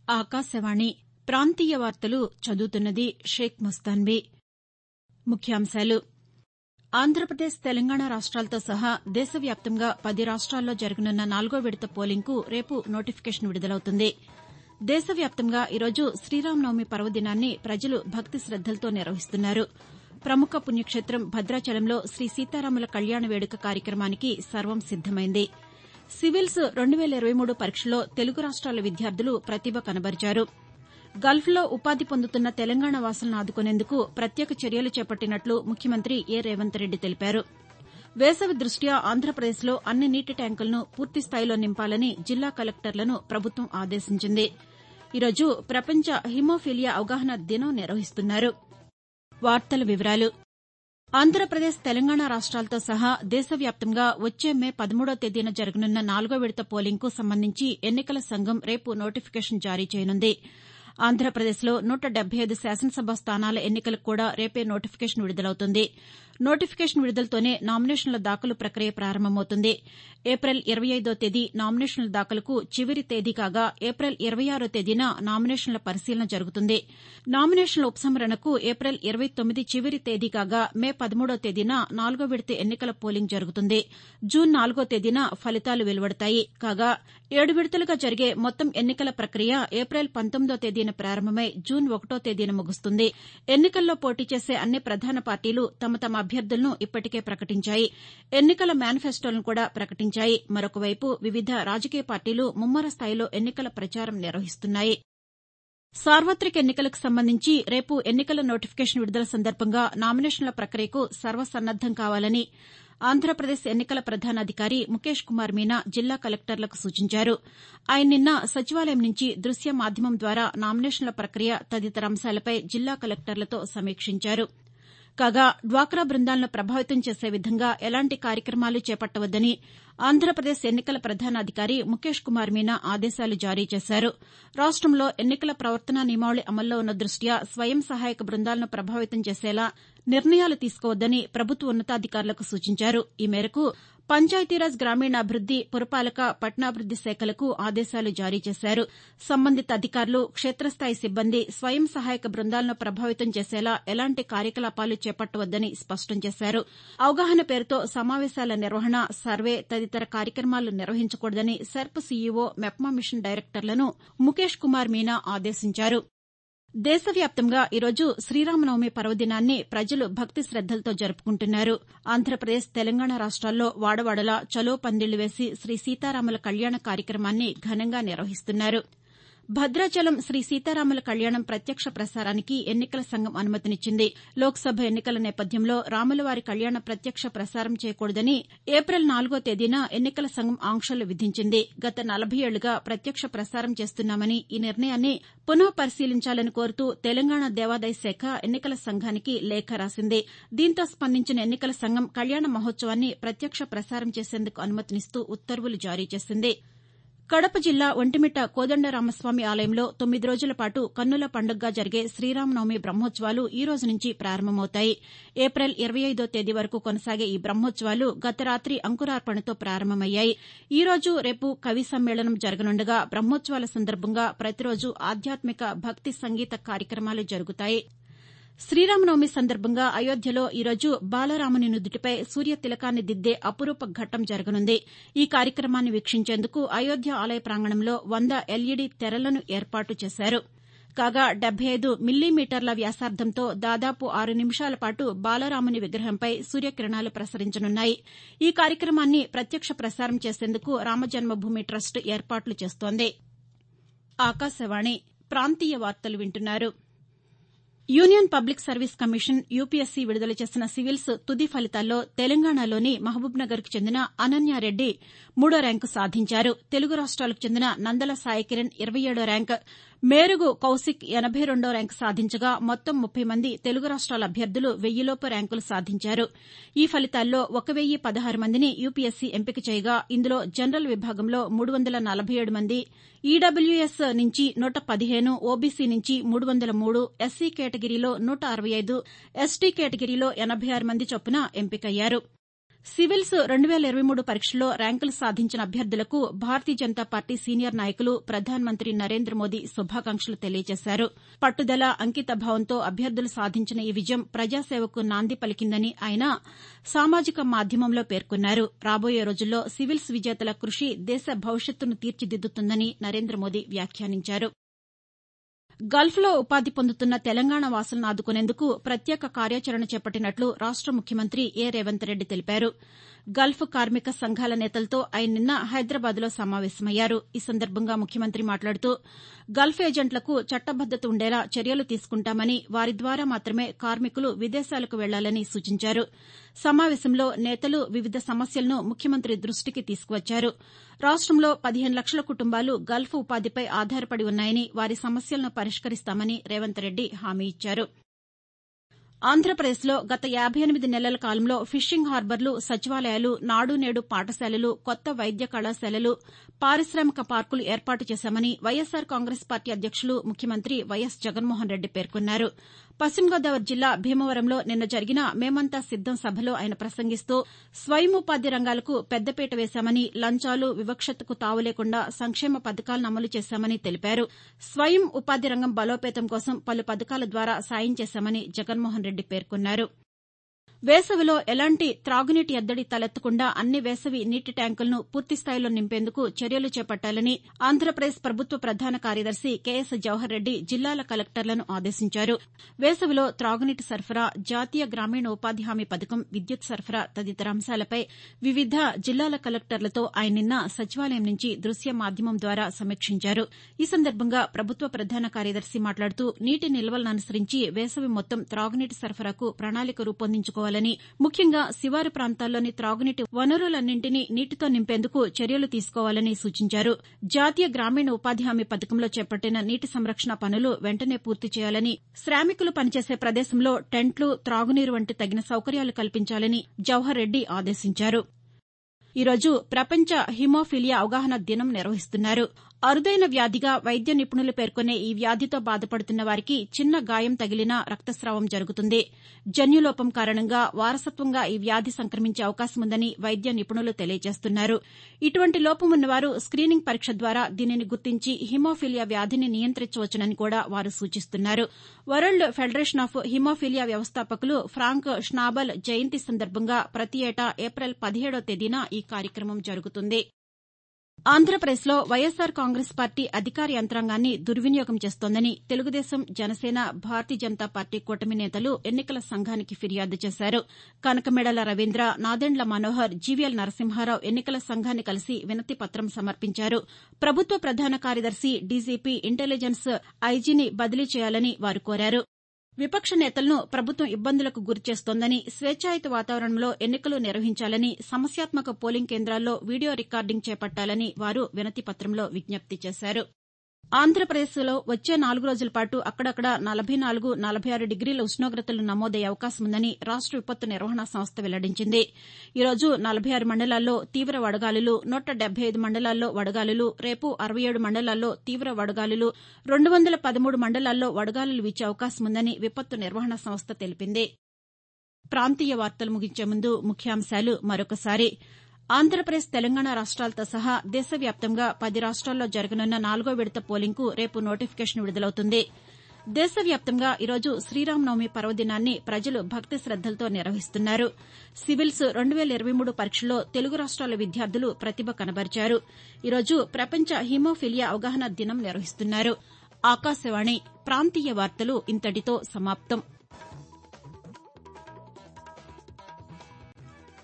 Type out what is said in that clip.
ఆకాశవాణి ప్రాంతీయ వార్తలు చదువుతున్నది షేక్ మస్తాన్వీ ముఖ్యాంశాలు ఆంధ్రప్రదేశ్ తెలంగాణ రాష్ట్రాలతో సహా దేశవ్యాప్తంగా పది రాష్ట్రాల్లో జరగనున్న నాలుగో విడత పోలింగ్కు రేపు నోటిఫికేషన్ విడుదలవుతుంది దేశవ్యాప్తంగా ఈరోజు శ్రీరామనవమి పర్వదినాన్ని ప్రజలు భక్తి శద్దలతో నిర్వహిస్తున్నారు ప్రముఖ పుణ్యక్షేత్రం భద్రాచలంలో శ్రీ సీతారాముల కళ్యాణ వేడుక కార్యక్రమానికి సర్వం సిద్దమైంది సివిల్స్ రెండు వేల ఇరవై మూడు పరీక్షలో తెలుగు రాష్ట్రాల విద్యార్థులు ప్రతిభ కనబరిచారు గల్ఫ్లో ఉపాధి పొందుతున్న తెలంగాణ వాసులను ఆదుకునేందుకు ప్రత్యేక చర్యలు చేపట్టినట్లు ముఖ్యమంత్రి ఏ రేవంత్ రెడ్డి తెలిపారు వేసవి దృష్ట్యా ఆంధ్రప్రదేశ్లో అన్ని నీటి ట్యాంకులను పూర్తిస్థాయిలో నింపాలని జిల్లా కలెక్టర్లను ప్రభుత్వం ఆదేశించింది ఈరోజు ప్రపంచ హిమోఫిలియా అవగాహన దినం నిర్వహిస్తున్నారు ఆంధ్రప్రదేశ్ తెలంగాణ రాష్ట్రాలతో సహా దేశవ్యాప్తంగా వచ్చే మే పదమూడో తేదీన జరగనున్న నాలుగో విడత పోలింగ్కు సంబంధించి ఎన్నికల సంఘం రేపు నోటిఫికేషన్ జారీ చేయనుంది ఆంధ్రప్రదేశ్లో నూట డెబ్బై ఐదు శాసనసభ స్థానాల ఎన్నికలకు కూడా రేపే నోటిఫికేషన్ విడుదలవుతుంది నోటిఫికేషన్ విడుదలతోనే నామినేషన్ల దాఖలు ప్రక్రియ ప్రారంభమవుతుంది ఏప్రిల్ ఇరవై ఐదో తేదీ నామినేషన్ల దాఖలుకు చివరి తేదీ కాగా ఏప్రిల్ ఇరవై ఆరో తేదీన నామినేషన్ల పరిశీలన జరుగుతుంది నామినేషన్ల ఉపసంహరణకు ఏప్రిల్ ఇరవై తొమ్మిది చివరి తేదీ కాగా మే పదమూడో తేదీన నాలుగో విడత ఎన్నికల పోలింగ్ జరుగుతుంది జూన్ నాలుగో తేదీన ఫలితాలు వెలువడతాయి కాగా ఏడు విడతలుగా జరిగే మొత్తం ఎన్నికల ప్రక్రియ ఏప్రిల్ పంతొమ్మిదో తేదీన ప్రారంభమై జూన్ ఒకటో తేదీన ముగుస్తుంది ఎన్నికల్లో పోటీ చేసే అన్ని ప్రధాన పార్టీలు తమ తమ అభ్యర్థులను ఇప్పటికే ప్రకటించాయి ఎన్నికల మేనిఫెస్టోలను కూడా ప్రకటించాయి మరొకవైపు వివిధ రాజకీయ పార్టీలు ముమ్మర స్థాయిలో ఎన్నికల ప్రచారం నిర్వహిస్తున్నాయి సార్వతిక ఎన్నికలకు సంబంధించి రేపు ఎన్నికల నోటిఫికేషన్ విడుదల సందర్భంగా నామినేషన్ల ప్రక్రియకు సర్వసన్నద్దం కావాలని ఆంధ్రప్రదేశ్ ఎన్నికల ప్రధానాధికారి ముఖేష్ కుమార్ మీనా జిల్లా కలెక్టర్లకు సూచించారు ఆయన నిన్న సచివాలయం నుంచి దృశ్య మాధ్యమం ద్వారా నామినేషన్ల ప్రక్రియ తదితర అంశాలపై జిల్లా కలెక్టర్లతో సమీక్షించారు కాగా డ్వాక్రా బృందాలను ప్రభావితం చేసే విధంగా ఎలాంటి కార్యక్రమాలు చేపట్టవద్దని ఆంధ్రప్రదేశ్ ఎన్నికల ప్రధానాధికారి ముఖేష్ కుమార్ మీనా ఆదేశాలు జారీ చేశారు రాష్టంలో ఎన్నికల ప్రవర్తనా నియమావళి అమల్లో ఉన్న దృష్ట్యా స్వయం సహాయక బృందాలను ప్రభావితం చేసేలా నిర్ణయాలు తీసుకోవద్దని ప్రభుత్వ ఉన్నతాధికారులకు సూచించారు ఈ మేరకు పంచాయతీరాజ్ గ్రామీణాభివృద్ది పురపాలక పట్టణాభివృద్ది శాఖలకు ఆదేశాలు జారీ చేశారు సంబంధిత అధికారులు క్షేత్రస్థాయి సిబ్బంది స్వయం సహాయక బృందాలను ప్రభావితం చేసేలా ఎలాంటి కార్యకలాపాలు చేపట్టవద్దని స్పష్టం చేశారు అవగాహన పేరుతో సమావేశాల నిర్వహణ సర్వే తదితర కార్యక్రమాలు నిర్వహించకూడదని సెర్ప్ సీఈఓ మెప్మా మిషన్ డైరెక్టర్లను ముఖేష్ కుమార్ మీనా ఆదేశించారు దేశవ్యాప్తంగా ఈరోజు శ్రీరామనవమి పర్వదినాన్ని ప్రజలు భక్తి శద్దలతో జరుపుకుంటున్నారు ఆంధ్రప్రదేశ్ తెలంగాణ రాష్ట్రాల్లో వాడవాడలా చలో పందిళ్లు వేసి శ్రీ సీతారాముల కళ్యాణ కార్యక్రమాన్ని ఘనంగా నిర్వహిస్తున్నారు భద్రాచలం శ్రీ సీతారాముల కళ్యాణం ప్రత్యక్ష ప్రసారానికి ఎన్నికల సంఘం అనుమతినిచ్చింది లోక్సభ ఎన్నికల నేపథ్యంలో రాములవారి కళ్యాణ ప్రత్యక్ష ప్రసారం చేయకూడదని ఏప్రిల్ నాలుగో తేదీన ఎన్నికల సంఘం ఆంక్షలు విధించింది గత నలభై ఏళ్లుగా ప్రత్యక్ష ప్రసారం చేస్తున్నామని ఈ నిర్ణయాన్ని పునః పరిశీలించాలని కోరుతూ తెలంగాణ దేవాదాయ శాఖ ఎన్నికల సంఘానికి లేఖ రాసింది దీంతో స్పందించిన ఎన్నికల సంఘం కళ్యాణ మహోత్సవాన్ని ప్రత్యక్ష ప్రసారం చేసేందుకు అనుమతినిస్తూ ఉత్తర్వులు జారీ చేసింది కడప జిల్లా ఒంటిమిట్ట కోదండరామస్వామి ఆలయంలో తొమ్మిది రోజుల పాటు కన్నుల పండుగగా జరిగే శ్రీరామనవమి బ్రహ్మోత్సవాలు ఈ రోజు నుంచి ప్రారంభమవుతాయి ఏప్రిల్ ఇరవై ఐదో తేదీ వరకు కొనసాగే ఈ బ్రహ్మోత్సవాలు గత రాతి అంకురార్పణతో ప్రారంభమయ్యాయి ఈ రోజు రేపు కవి సమ్మేళనం జరగనుండగా బ్రహ్మోత్సవాల సందర్భంగా ప్రతిరోజు ఆధ్యాత్మిక భక్తి సంగీత కార్యక్రమాలు జరుగుతాయి శ్రీరామనవమి సందర్భంగా అయోధ్యలో ఈరోజు బాలరాముని నుదుటిపై సూర్య తిలకాన్ని దిద్దే అపురూప ఘట్టం జరగనుంది ఈ కార్యక్రమాన్ని వీక్షించేందుకు అయోధ్య ఆలయ ప్రాంగణంలో వంద ఎల్ఈడీ తెరలను ఏర్పాటు చేశారు కాగా డెబ్బై ఐదు మిల్లీమీటర్ల వ్యాసార్థంతో దాదాపు ఆరు నిమిషాల పాటు బాలరాముని విగ్రహంపై సూర్యకిరణాలు ప్రసరించనున్నాయి ఈ కార్యక్రమాన్ని ప్రత్యక్ష ప్రసారం చేసేందుకు రామజన్మభూమి ట్రస్ట్ ఏర్పాట్లు చేస్తోంది ఆకాశవాణి ప్రాంతీయ వార్తలు వింటున్నారు Union Public Service Commission UPSC విడుదల చేసిన సివిల్స్ తుది ఫలితాల్లో తెలంగాణలోని మహబూబ్నగర్కు చెందిన అనన్యారెడ్డి మూడో ర్యాంకు సాధించారు తెలుగు రాష్ట్రాలకు చెందిన నందల సాయికిరణ్ ఇరవై ఏడో ర్యాంక్ మేరుగు కౌశిక్ ఎనబై రెండో ర్యాంకు సాధించగా మొత్తం ముప్పై మంది తెలుగు రాష్ట్రాల అభ్యర్థులు వెయ్యిలోపు ర్యాంకులు సాధించారు ఈ ఫలితాల్లో ఒక వెయ్యి పదహారు మందిని యూపీఎస్సీ ఎంపిక చేయగా ఇందులో జనరల్ విభాగంలో మూడు వందల నలభై ఏడు మంది ఈడబ్ల్యూఎస్ నుంచి నూట పదిహేను ఓబీసీ నుంచి మూడు వందల మూడు ఎస్సీ కేటగిరీలో నూట అరవై ఐదు ఎస్టీ కేటగిరీలో ఎనబై ఆరు మంది చొప్పున ఎంపికయ్యారు సివిల్స్ రెండు వేల ఇరవై మూడు పరీక్షల్లో ర్యాంకులు సాధించిన అభ్యర్థులకు భారతీయ జనతా పార్టీ సీనియర్ నాయకులు ప్రధానమంత్రి నరేంద్ర మోదీ శుభాకాంక్షలు తెలియజేశారు పట్టుదల అంకితభావంతో అభ్యర్థులు సాధించిన ఈ విజయం ప్రజాసేవకు నాంది పలికిందని ఆయన సామాజిక మాధ్యమంలో పేర్కొన్నారు రాబోయే రోజుల్లో సివిల్స్ విజేతల కృషి దేశ భవిష్యత్తును తీర్చిదిద్దుతుందని నరేంద్ర మోదీ వ్యాఖ్యానించారు గల్ఫ్లో ఉపాధి పొందుతున్న తెలంగాణ వాసులను ఆదుకునేందుకు ప్రత్యేక కార్యాచరణ చేపట్టినట్లు రాష్ట ముఖ్యమంత్రి ఏ రేవంత్ రెడ్డి తెలిపారు గల్ఫ్ కార్మిక సంఘాల నేతలతో ఆయన నిన్న హైదరాబాద్లో సమావేశమయ్యారు ఈ సందర్భంగా ముఖ్యమంత్రి మాట్లాడుతూ గల్ఫ్ ఏజెంట్లకు చట్టబద్దత ఉండేలా చర్యలు తీసుకుంటామని వారి ద్వారా మాత్రమే కార్మికులు విదేశాలకు వెళ్లాలని సూచించారు సమావేశంలో నేతలు వివిధ సమస్యలను ముఖ్యమంత్రి దృష్టికి తీసుకువచ్చారు రాష్టంలో పదిహేను లక్షల కుటుంబాలు గల్ఫ్ ఉపాధిపై ఆధారపడి ఉన్నాయని వారి సమస్యలను పరిష్కరిస్తామని రేవంత్ రెడ్డి హామీ ఇచ్చారు ఆంధ్రప్రదేశ్లో గత యాబై ఎనిమిది నెలల కాలంలో ఫిషింగ్ హార్బర్లు సచివాలయాలు నాడు నేడు పాఠశాలలు కొత్త వైద్య కళాశాలలు పారిశామిక పార్కులు ఏర్పాటు చేశామని వైఎస్సార్ కాంగ్రెస్ పార్టీ అధ్యక్షులు ముఖ్యమంత్రి వైఎస్ జగన్మోహన్ రెడ్డి పేర్కొన్నారు పశ్చిమ గోదావరి జిల్లా భీమవరంలో నిన్న జరిగిన మేమంతా సిద్దం సభలో ఆయన ప్రసంగిస్తూ స్వయం ఉపాధి రంగాలకు పెద్దపీట వేశామని లంచాలు వివక్షతకు తావు లేకుండా సంక్షేమ పథకాలను అమలు చేశామని తెలిపారు స్వయం ఉపాధి రంగం బలోపేతం కోసం పలు పథకాల ద్వారా సాయం చేశామని జగన్మోహన్ రెడ్డి పేర్కొన్నారు వేసవిలో ఎలాంటి త్రాగునీటి ఎద్దడి తలెత్తకుండా అన్ని వేసవి నీటి ట్యాంకులను పూర్తిస్థాయిలో నింపేందుకు చర్యలు చేపట్టాలని ఆంధ్రప్రదేశ్ ప్రభుత్వ ప్రధాన కార్యదర్శి కెఎస్ జవహర్ రెడ్డి జిల్లాల కలెక్టర్లను ఆదేశించారు వేసవిలో త్రాగునీటి సరఫరా జాతీయ గ్రామీణ ఉపాధి హామీ పథకం విద్యుత్ సరఫరా తదితర అంశాలపై వివిధ జిల్లాల కలెక్టర్లతో ఆయన నిన్న సచివాలయం నుంచి దృశ్య మాధ్యమం ద్వారా సమీక్షించారు ఈ సందర్భంగా ప్రభుత్వ ప్రధాన కార్యదర్శి మాట్లాడుతూ నీటి నిల్వలను అనుసరించి వేసవి మొత్తం త్రాగునీటి సరఫరాకు ప్రణాళిక రూపొందించుకోవాలని ముఖ్యంగా శివారు ప్రాంతాల్లోని త్రాగునీటి వనరులన్నింటినీ నీటితో నింపేందుకు చర్యలు తీసుకోవాలని సూచించారు జాతీయ గ్రామీణ ఉపాధి హామీ పథకంలో చేపట్టిన నీటి సంరక్షణ పనులు వెంటనే పూర్తి చేయాలని శ్రామికులు పనిచేసే ప్రదేశంలో టెంట్లు త్రాగునీరు వంటి తగిన సౌకర్యాలు కల్పించాలని జవహర్ రెడ్డి ఆదేశించారు ఈరోజు ప్రపంచ హిమోఫిలియా అవగాహన దినం నిర్వహిస్తున్నారు అరుదైన వ్యాధిగా వైద్య నిపుణులు పేర్కొనే ఈ వ్యాధితో బాధపడుతున్న వారికి చిన్న గాయం తగిలినా రక్తస్రావం జరుగుతుంది జన్యులోపం కారణంగా వారసత్వంగా ఈ వ్యాధి సంక్రమించే అవకాశం ఉందని వైద్య నిపుణులు తెలియజేస్తున్నారు ఇటువంటి లోపం ఉన్నవారు స్క్రీనింగ్ పరీక్ష ద్వారా దీనిని గుర్తించి హిమోఫిలియా వ్యాధిని నియంత్రించవచ్చునని కూడా వారు సూచిస్తున్నారు వరల్డ్ ఫెడరేషన్ ఆఫ్ హిమోఫిలియా వ్యవస్థాపకులు ఫ్రాంక్ షనాబల్ జయంతి సందర్భంగా ప్రతి ఏటా ఏప్రిల్ పదిహేడో తేదీన ఈ కార్యక్రమం జరుగుతుంది ఆంధ్రప్రదేశ్లో వైఎస్సార్ కాంగ్రెస్ పార్టీ అధికార యంత్రాంగాన్ని దుర్వినియోగం చేస్తోందని తెలుగుదేశం జనసేన భారతీయ జనతా పార్టీ కూటమి నేతలు ఎన్నికల సంఘానికి ఫిర్యాదు చేశారు కనకమేడల రవీంద్ర నాదెండ్ల మనోహర్ జీవీఎల్ నరసింహారావు ఎన్నికల సంఘాన్ని కలిసి వినతి పత్రం సమర్పించారు ప్రభుత్వ ప్రధాన కార్యదర్శి డీజీపీ ఇంటెలిజెన్స్ ఐజీని బదిలీ చేయాలని వారు కోరారు విపక్ష నేతలను ప్రభుత్వం ఇబ్బందులకు గురిచేస్తోందని స్వేచ్ఛాయుత వాతావరణంలో ఎన్నికలు నిర్వహించాలని సమస్యాత్మక పోలింగ్ కేంద్రాల్లో వీడియో రికార్డింగ్ చేపట్టాలని వారు వినతి పత్రంలో విజ్ఞప్తి చేశారు ఆంధ్రప్రదేశ్లో వచ్చే నాలుగు రోజుల పాటు అక్కడక్కడ నలభై నాలుగు నలభై ఆరు డిగ్రీల ఉష్ణోగ్రతలు నమోదయ్యే అవకాశం ఉందని రాష్ట విపత్తు నిర్వహణ సంస్థ వెల్లడించింది ఈరోజు నలభై ఆరు మండలాల్లో తీవ్ర వడగాలులు నూట డెబ్బై ఐదు మండలాల్లో వడగాలులు రేపు అరవై ఏడు మండలాల్లో తీవ్ర వడగాలులు రెండు వందల పదమూడు మండలాల్లో వడగాలులు వీచే అవకాశం ఉందని విపత్తు నిర్వహణ సంస్థ తెలిపింది ప్రాంతీయ వార్తలు ముగించే ముందు ముఖ్యాంశాలు మరొకసారి ఆంధ్రప్రదేశ్ తెలంగాణ రాష్ట్రాలతో సహా దేశవ్యాప్తంగా పది రాష్ట్రాల్లో జరగనున్న నాలుగో విడత పోలింగ్కు రేపు నోటిఫికేషన్ విడుదలవుతుంది దేశవ్యాప్తంగా ఈరోజు శ్రీరామనవమి పర్వదినాన్ని ప్రజలు భక్తి శ్రద్దలతో నిర్వహిస్తున్నారు సివిల్స్ రెండు వేల ఇరవై మూడు పరీక్షల్లో తెలుగు రాష్ట్రాల విద్యార్థులు ప్రతిభ కనబరిచారు ఈరోజు ప్రపంచ హిమోఫిలియా అవగాహన దినం నిర్వహిస్తున్నారు ఆకాశవాణి ప్రాంతీయ వార్తలు ఇంతటితో సమాప్తం